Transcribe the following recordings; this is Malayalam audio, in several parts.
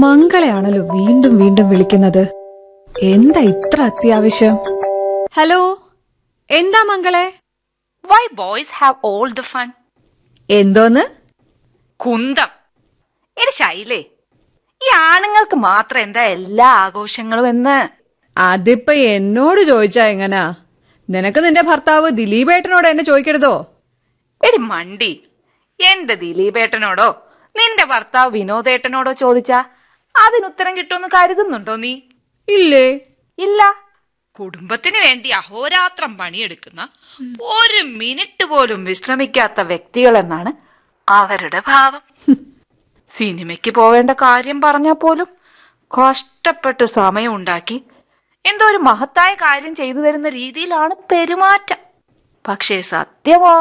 മംഗളയാണല്ലോ വീണ്ടും വീണ്ടും വിളിക്കുന്നത് എന്താ ഇത്ര അത്യാവശ്യം ഹലോ എന്താ മംഗളെ Why boys have all the fun? എന്തോന്ന് കുന്തം എടി ശൈലേ ഈ ആണുങ്ങൾക്ക് മാത്രം എന്താ എല്ലാ ആഘോഷങ്ങളും എന്ന് അതിപ്പോ എന്നോട് ചോദിച്ചാ എങ്ങനാ നിനക്ക് നിന്റെ ഭർത്താവ് ദിലീപേട്ടനോട് എന്നെ ചോദിക്കരുതോ എടി മണ്ടി എന്റെ ദിലീപേട്ടനോടോ നിന്റെ ഭർത്താവ് വിനോദേട്ടനോടോ ചോദിച്ചാ അതിനുത്തരം കിട്ടുമെന്ന് കരുതുന്നുണ്ടോ നീ ഇല്ലേ ഇല്ല കുടുംബത്തിന് വേണ്ടി അഹോരാത്രം പണിയെടുക്കുന്ന ഒരു മിനിറ്റ് പോലും വിശ്രമിക്കാത്ത വ്യക്തികൾ എന്നാണ് അവരുടെ ഭാവം സിനിമയ്ക്ക് പോവേണ്ട കാര്യം പറഞ്ഞാൽ പോലും കഷ്ടപ്പെട്ട് സമയം ഉണ്ടാക്കി എന്തോ ഒരു മഹത്തായ കാര്യം ചെയ്തു തരുന്ന രീതിയിലാണ് പെരുമാറ്റം പക്ഷേ സത്യമോ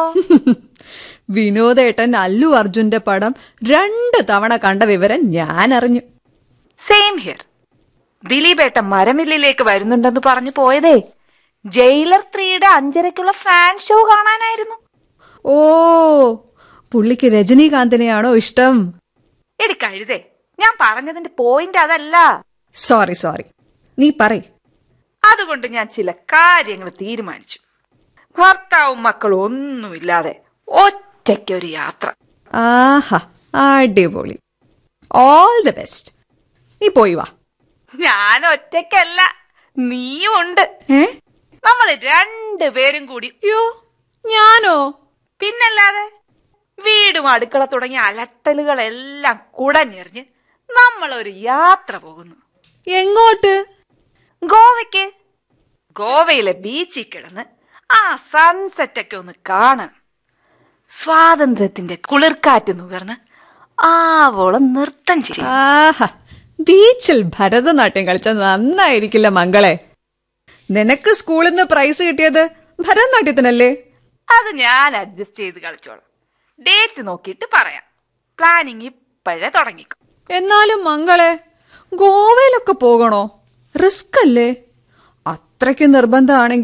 വിനോദേട്ടൻ അല്ലു അർജുന്റെ പടം രണ്ട് തവണ കണ്ട വിവരം ഞാൻ അറിഞ്ഞു സെയിം ഹിയർ ദിലീപേട്ടൻ മരമില്ലിലേക്ക് വരുന്നുണ്ടെന്ന് പറഞ്ഞു പോയതേ ജയിലർ ത്രീയുടെ അഞ്ചരക്കുള്ള ഫാൻ ഷോ കാണാനായിരുന്നു ഓ പുള്ളിക്ക് രജനീകാന്തിനെയാണോ ഇഷ്ടം എടി കഴുതേ ഞാൻ പറഞ്ഞതിന്റെ പോയിന്റ് അതല്ല സോറി സോറി നീ പറയ് അതുകൊണ്ട് ഞാൻ ചില കാര്യങ്ങൾ തീരുമാനിച്ചു ഭർത്താവും മക്കളും ഒന്നുമില്ലാതെ ഒറ്റയ്ക്കൊരു യാത്ര ആഹാ അടിപൊളി ഓൾ ദി ബെസ്റ്റ് നീ പോയി വാ ഞാൻ ഒറ്റയ്ക്കല്ല നീയും ഉണ്ട് ഏ നമ്മൾ രണ്ടുപേരും കൂടി യോ ഞാനോ പിന്നല്ലാതെ വീടും അടുക്കള തുടങ്ങിയ അലട്ടലുകളെല്ലാം കുടഞ്ഞെറിഞ്ഞ് നമ്മൾ ഒരു യാത്ര പോകുന്നു എങ്ങോട്ട് ഗോവയ്ക്ക് ഗോവയിലെ ബീച്ചിൽ കിടന്ന് ആ സൺസെറ്റ് ഒക്കെ ഒന്ന് കാണാൻ സ്വാതന്ത്ര്യത്തിന്റെ കുളിർക്കാറ്റ് നുകർന്ന് ആവോളം നൃത്തം ചെയ്യും ആഹാ ബീച്ചിൽ ഭരതനാട്യം കളിച്ച നന്നായിരിക്കില്ല മംഗളെ നിനക്ക് സ്കൂളിൽ നിന്ന് പ്രൈസ് കിട്ടിയത് ഭരതനാട്യത്തിനല്ലേ അത് ഞാൻ അഡ്ജസ്റ്റ് ചെയ്ത് കളിച്ചോളാം ഡേറ്റ് നോക്കിയിട്ട് പറയാം പ്ലാനിങ് ഇപ്പോഴേ തുടങ്ങിക്കും എന്നാലും മംഗളെ ഗോവയിലൊക്കെ പോകണോ റിസ്ക് അല്ലേ അത്രയ്ക്ക് നിർബന്ധമാണെങ്കിൽ